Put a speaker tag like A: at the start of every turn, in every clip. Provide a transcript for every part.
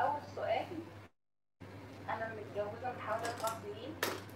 A: اول سؤال انا متجوزه من حوالي اربع سنين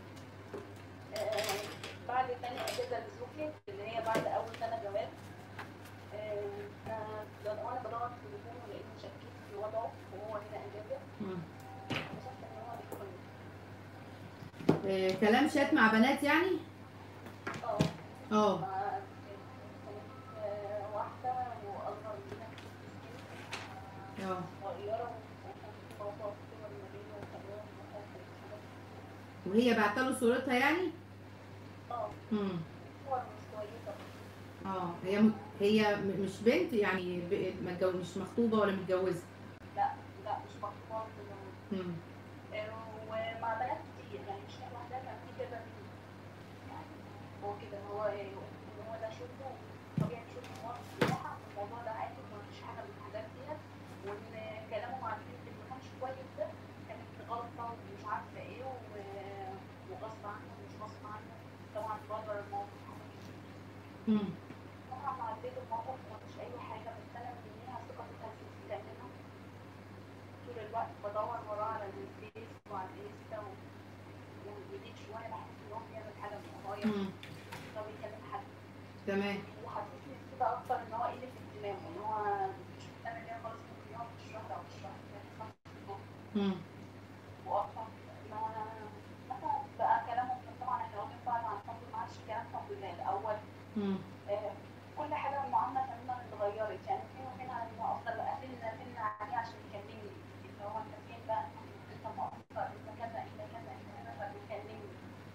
A: آه، بعد تاني اجازه لزوجي اللي هي بعد اول سنه جواز آه، أنا- وانا بدور في تليفونه لقيت شكيت في وضعه وهو هنا اجازه
B: مم.
A: اكتشفت ان هو بيخوني
B: آه، كلام شات مع بنات يعني
A: اه
B: اه
A: مع كانت آه، واحده واصغر منها
B: اه
A: صغيره وكانت في بابا صور ما بينه وكمان وكانت
B: وهي بعت له صورتها يعني
A: اه
B: امم
A: صور مش كويسه
B: اه هي م... هي م- مش بنت يعني ب... متجو... مش مخطوبه ولا متجوزه
A: لا لا مش مخطوبه
B: امم
A: ومع بنات كتير يعني مش هي لوحدها كان في كذا بنت يعني هو كده هو ان هو ده شغله طبيعي شغله هو بصراحه الموضوع ده عادي ومفيش حاجه من الحاجات ديت وان كلامه مع البنت اللي ما كانش كويس ده كانت غلطه ومش عارفه ايه و- وغصب عنه ومش غصب عنه طبعا بقدر الموقف حاجه كتير
B: امم
A: طبعا عديت الموقف ومفيش اي حاجه بس انا منيها ثقه اتهزت لانها طول الوقت بدور وراه على الفيس وعلى الانستا و- وجديد شويه بحس ان هو بيعمل حاجه من ورايا
B: امم
A: إن هو بيكلم حد
B: تمام
A: وحسسني كده اكتر ان هو قله اهتمام ان هو مش مهتم بيها خالص ممكن يقعد يشرح لي او تشرح لي يعني خمس دقايق.
B: امم
A: واكتر ما مثلا بقى كلامهم طبعا احنا واخدين بعض عن حب ما عادش كلام حب زي الاول
B: امم
A: آه، كل حاجة المعاملة تماما اتغيرت يعني فين وفين على انه افضل اقفل اقفل عليه عشان يكلمني اللي هو انت فين بقى انت مقصر انت كذا انت كذا انت كذا فبيكلمني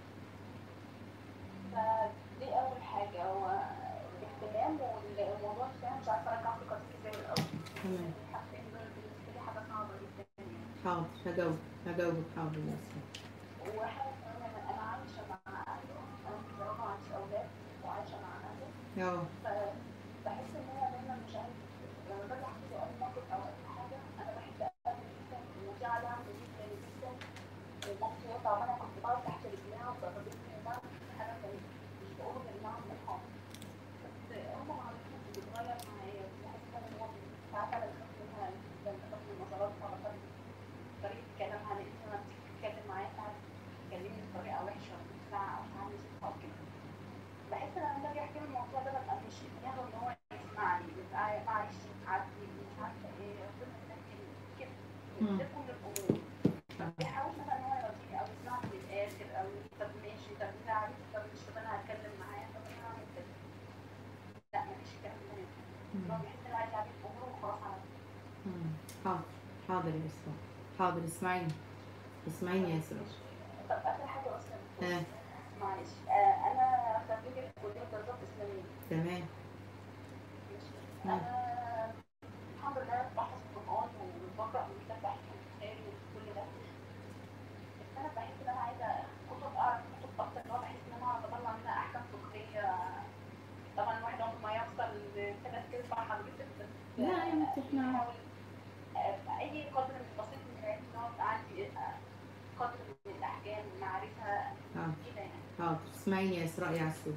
A: فدي اول حاجة هو الاهتمام والموضوع بتاعي مش عارفة ارجع ثقتي فيه زي الاول
B: تمام
A: الحاجتين دول بالنسبة لي حاجة صعبة جدا يعني.
B: حاضر هجاوب هجاوبك حاضر يا اسماء
A: وحاجة كمان انا عايشة مع اهلي انا متزوجة ما عنديش اولاد وعايشة مع اهلي
B: اه
A: فبحس ان هو دايما مش عارف لما باجي احكي له اي موقف او اي حاجه انا بحب اقابل جدا ودي عاده عندي جدا جدا ومامتي وهي تعبانه كنت بقعد تحت رجليها وبضربتني وبعمل حاجه كانت مش بقوله غير انها من الحب بس هم مع الوقت بتتغير معايا بحس ان هو ساعات انا بخاف منها جدا بخاف من نظراتها بخاف من طريقه كلامها لان لما بتيجي تتكلم معايا ساعات بتكلمني بطريقه وحشه وبتزعق او تعلي صوتها وكده بحس ان انا باجي احكي له الموضوع ده ببقى مش في دماغه ان هو يسمعني بيبقى معلش عدي مش عارفه ايه ربنا يسهل كده
B: مم.
A: ده كل الامور بيحاول مثلا ان هو يرضيني او يسمعني للاخر او طب ماشي طب انت عارف طب مش طب انا هتكلم معاه طب انا هعمل كده لا مفيش الكلام ده منه هو بيحس ان هو عايز يعمل اموره وخلاص على كده
B: مم. حاضر حاضر يا اسماء حاضر اسمعيني اسمعيني يا اسراء
A: طب اخر حاجه اصلا
B: اه
A: معلش آه انا خريجه كليه دراسات اسلاميه
B: تمام مم.
A: انا الحمد لله بحفظ القران وبقرا ومتابع البخاري وكل ده بس انا بحس ان انا عايزه كتب اعرف كتب اكتر اللي هو بحس ان انا اعرف اطلع منها احكام فقهيه طبعا الواحد عمره ما يوصل لثلاث ارباع حضرتك بس
B: لا يا بنتي احنا
A: بحاول آه، اي قدر من بسيط من العلم ان هو يبقى عندي آه، قدر من الاحكام معرفه
B: حاضر
A: كده يعني
B: حاضر اسمعيني يا اسراء يا عسول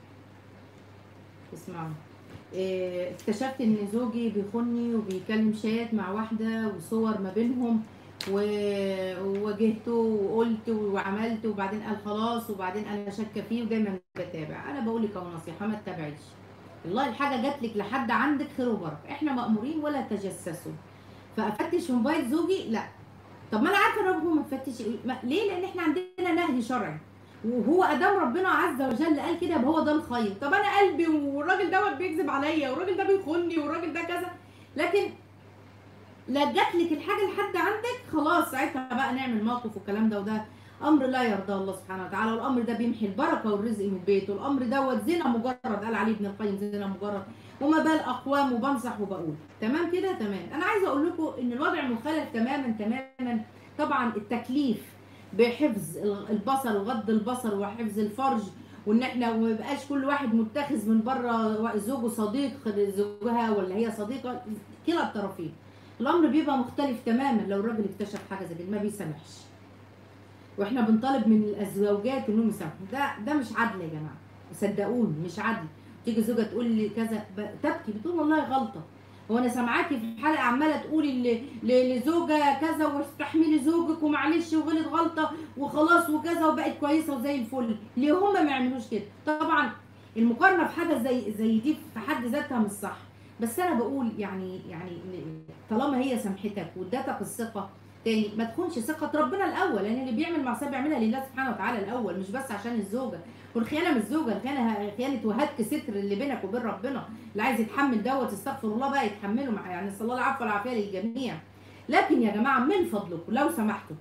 B: اسمعوا إيه، اكتشفت ان زوجي بيخوني وبيكلم شات مع واحده وصور ما بينهم و- وواجهته وقلت وعملت وبعدين قال خلاص وبعدين انا شاكه فيه ودايما بتابع انا بقول لك اهو نصيحه ما تتابعيش والله الحاجه جات لك لحد عندك خير وبركه احنا مامورين ولا تجسسوا فافتش في موبايل زوجي لا طب ما انا عارفه ان هو ما فتش ما- ليه لان احنا عندنا نهي شرعي وهو ادام ربنا عز وجل قال كده يبقى هو ده الخير طب انا قلبي والراجل دوت بيكذب عليا والراجل ده بيخوني والراجل ده كذا لكن لا جات لك الحاجه لحد عندك خلاص ساعتها بقى نعمل موقف والكلام ده وده امر لا يرضى الله سبحانه وتعالى والامر ده بيمحي البركه والرزق من البيت والامر دوت زنا مجرد قال عليه ابن القيم زنا مجرد وما بال اقوام وبنصح وبقول تمام كده تمام انا عايزه اقول لكم ان الوضع مختلف تماما تماما طبعا التكليف بحفظ البصر وغض البصر وحفظ الفرج وان احنا ما يبقاش كل واحد متخذ من بره زوجه صديق زوجها ولا هي صديقه كلا الطرفين الامر بيبقى مختلف تماما لو الراجل اكتشف حاجه زي كده ما بيسامحش واحنا بنطالب من الزوجات انهم يسامحوا ده ده مش عدل يا جماعه صدقوني مش عدل تيجي زوجه تقول لي كذا ب- تبكي بتقول والله غلطه هو انا سامعاكي في حلقه عماله تقولي ل- ل- لزوجه كذا واستحملي زوجك ومعلش وغلط غلطه وخلاص وكذا وبقت كويسه وزي الفل ليه هم ما يعملوش كده طبعا المقارنه في حاجه زي زي دي في حد ذاتها مش صح بس انا بقول يعني يعني طالما هي سامحتك وادتك الثقه تاني ما تكونش ثقه ربنا الاول لان اللي بيعمل معصيه بيعملها لله سبحانه وتعالى الاول مش بس عشان الزوجه والخيانه مش زوجه الخيانه خيانه وهتك ستر اللي بينك وبين ربنا اللي عايز يتحمل دوت استغفر الله بقى يتحمله مع يعني صلى الله العفو والعافيه للجميع لكن يا جماعه من فضلكم لو سمحتوا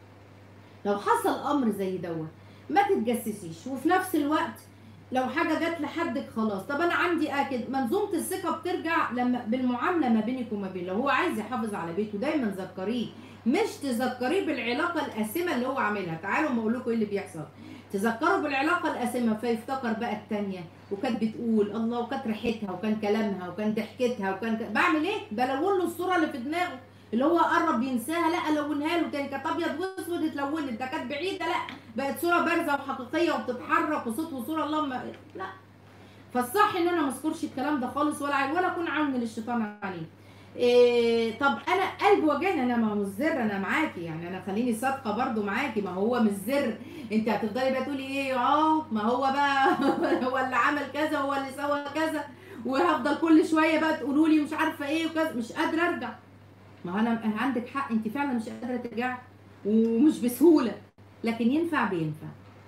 B: لو حصل امر زي دوت ما تتجسسيش وفي نفس الوقت لو حاجه جت لحدك خلاص طب انا عندي اكد منظومه الثقه بترجع لما بالمعامله ما بينك وما بينه لو هو عايز يحافظ على بيته دايما ذكريه مش تذكريه بالعلاقه القاسمه اللي هو عاملها تعالوا ما اقول لكم ايه اللي بيحصل تذكروا بالعلاقه القاسمه فيفتكر بقى التانية وكانت بتقول الله وكانت ريحتها وكان كلامها وكان ضحكتها وكان ك... بعمل ايه بلون له الصوره اللي في دماغه اللي هو قرب ينساها لا الونها له تاني كانت ابيض واسود اتلونت ده كانت بعيده لا بقت صوره بارزه وحقيقيه وبتتحرك وصوت وصوره اللهم لا فالصح ان انا ما اذكرش الكلام ده خالص ولا عين ولا اكون عون للشيطان عليه إيه طب انا قلبي وجعني انا ما هو مش زر انا معاكي يعني انا خليني صادقه برضو معاكي ما هو مش زر انت هتفضلي بقى تقولي ايه اه ما هو بقى هو اللي عمل كذا هو اللي سوى كذا وهفضل كل شويه بقى تقولوا لي مش عارفه ايه وكذا مش قادره ارجع ما هو انا أنا عندك حق انت فعلا مش قادره ترجعي ومش بسهوله لكن ينفع بينفع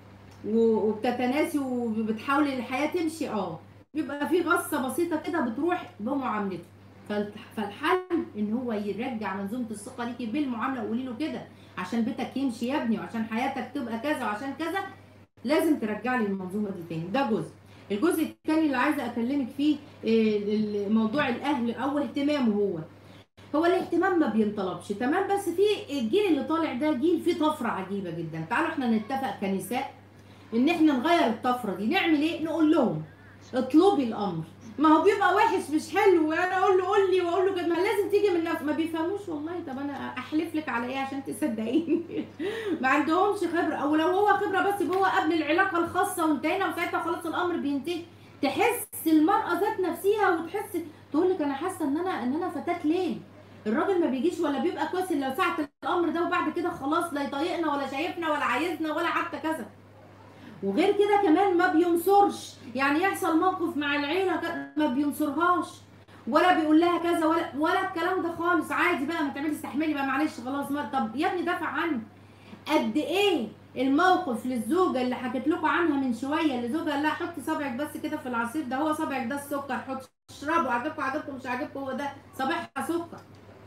B: و- وبتتناسي وبتحاولي الحياه تمشي اه بيبقى في غصه بسيطه كده بتروح بمعاملته فالح- فالحل ان هو يرجع منظومه الثقه ليكي بالمعامله وقولي له كده عشان بيتك يمشي يا ابني وعشان حياتك تبقى كذا وعشان كذا لازم ترجع لي المنظومه دي تاني ده جزء الجزء الثاني اللي عايزه اكلمك فيه إيه، موضوع الاهل او اهتمامه هو هو الاهتمام ما بينطلبش تمام بس في الجيل اللي طالع ده جيل فيه طفره عجيبه جدا تعالوا احنا نتفق كنساء ان احنا نغير الطفره دي نعمل ايه نقول لهم اطلبي الامر ما هو بيبقى وحش مش حلو وانا اقول له قول لي واقول له كده ما لازم تيجي من نفسه ما بيفهموش والله طب انا احلف لك على ايه عشان تصدقيني ما عندهمش خبره او لو هو خبره بس يبقى هو قبل العلاقه الخاصه وانتهينا وساعتها خلاص الامر بينتهي تحس المراه ذات نفسها وتحس تقول لك انا حاسه ان انا ان انا فتاه ليل الراجل ما بيجيش ولا بيبقى كويس الا ساعه الامر ده وبعد كده خلاص لا يطيقنا ولا شايفنا ولا عايزنا ولا حتى كذا وغير كده كمان ما بينصرش يعني يحصل موقف مع العيله ك- ما بينصرهاش ولا بيقول لها كذا ولا ولا الكلام ده خالص عادي بقى ما تعملي استحملي بقى معلش خلاص ما طب يا ابني دافع عني قد ايه الموقف للزوجه اللي حكيت لكم عنها من شويه اللي زوجها قال لها حطي صبعك بس كده في العصير ده هو صبعك ده السكر حط اشربوا عجبكم عجبكم مش عجبكم هو ده صباحها سكر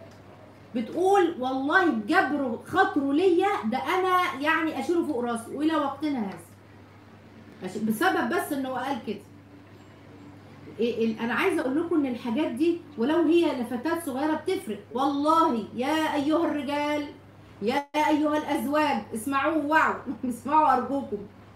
B: بتقول والله جبر خاطره ليا ده انا يعني اشيله فوق راسي والى وقتنا هذا عش- بسبب بس انه قال كده إيه ال- انا عايزه اقول لكم ان الحاجات دي ولو هي لفتات صغيره بتفرق والله يا ايها الرجال يا ايها الازواج اسمعوا وعوا اسمعوا ارجوكم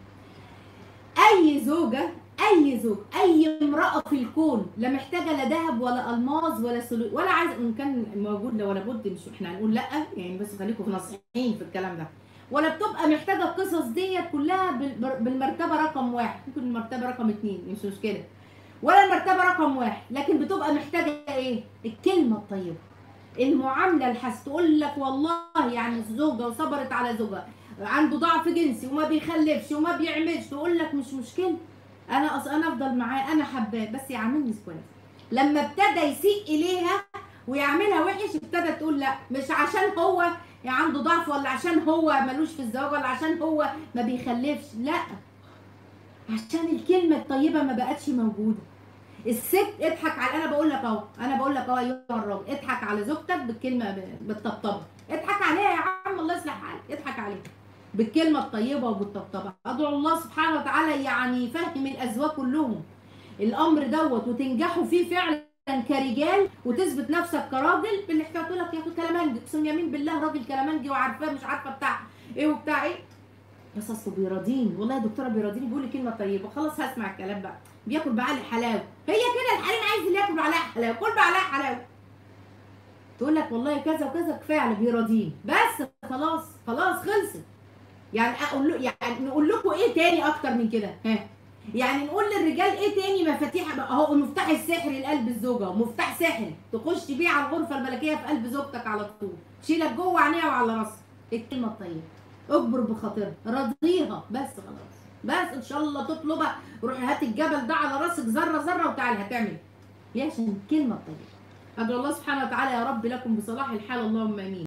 B: اي زوجه اي زوج اي امراه في الكون لا محتاجه لا ذهب ولا الماظ ولا سلو ولا عايز ان كان موجود لا ولا بد مش احنا هنقول لا يعني بس خليكم ناصحين في الكلام ده ولا بتبقى محتاجه القصص ديت كلها بال- بالمرتبه رقم واحد ممكن المرتبه رقم اتنين مش مشكله ولا المرتبه رقم واحد لكن بتبقى محتاجه ايه الكلمه الطيبه المعامله الحس تقول لك والله يعني زوجه وصبرت على زوجها عنده ضعف جنسي وما بيخلفش وما بيعملش تقول لك مش مشكله انا أص... انا افضل معاه انا حباه بس يعاملني كويس لما ابتدى يسيء اليها ويعملها وحش ابتدى تقول لا مش عشان هو عنده ضعف ولا عشان هو ملوش في الزواج ولا عشان هو ما بيخلفش لا عشان الكلمه الطيبه ما بقتش موجوده الست اضحك على انا بقول لك اهو انا بقول لك اهو ايها الراجل اضحك على زوجتك بالكلمه ب- بالطبطبه اضحك عليها يا عم الله يصلح حالك اضحك عليها بالكلمه الطيبه وبالطبطبه ادعو الله سبحانه وتعالى يعني يفهم الازواج كلهم الامر دوت وتنجحوا فيه فعلا كرجال وتثبت نفسك كراجل باللي احنا تقول لك يا اخي كلامنجي اقسم يمين بالله راجل كلامنجي وعارفاه مش عارفه بتاع ايه وبتاع ايه بس اصله بيراضيني والله يا دكتوره بيراضيني بيقول لي كلمه طيبه خلاص هسمع الكلام بقى بياكل بعلق حلاوه هي كده الحريم عايز اللي ياكل بعلق حلاوه كل بعلق حلاوه تقول لك والله كذا وكذا كفايه على بيراضيني بس خلاص خلاص خلصت يعني اقول له يعني نقول لكم ايه تاني اكتر من كده ها يعني نقول للرجال ايه تاني مفاتيح اهو المفتاح السحري لقلب الزوجه ومفتاح سحري تخش بيه على الغرفه الملكيه في قلب زوجتك على طول تشيلك جوه عينيها وعلى راسها الكلمه الطيبه اجبر بخاطرها رضيها بس خلاص بس ان شاء الله تطلبها روح هات الجبل ده على راسك ذره ذره وتعالي هتعمل ليه عشان الكلمه الطيبه أدعو الله سبحانه وتعالى يا رب لكم بصلاح الحال اللهم امين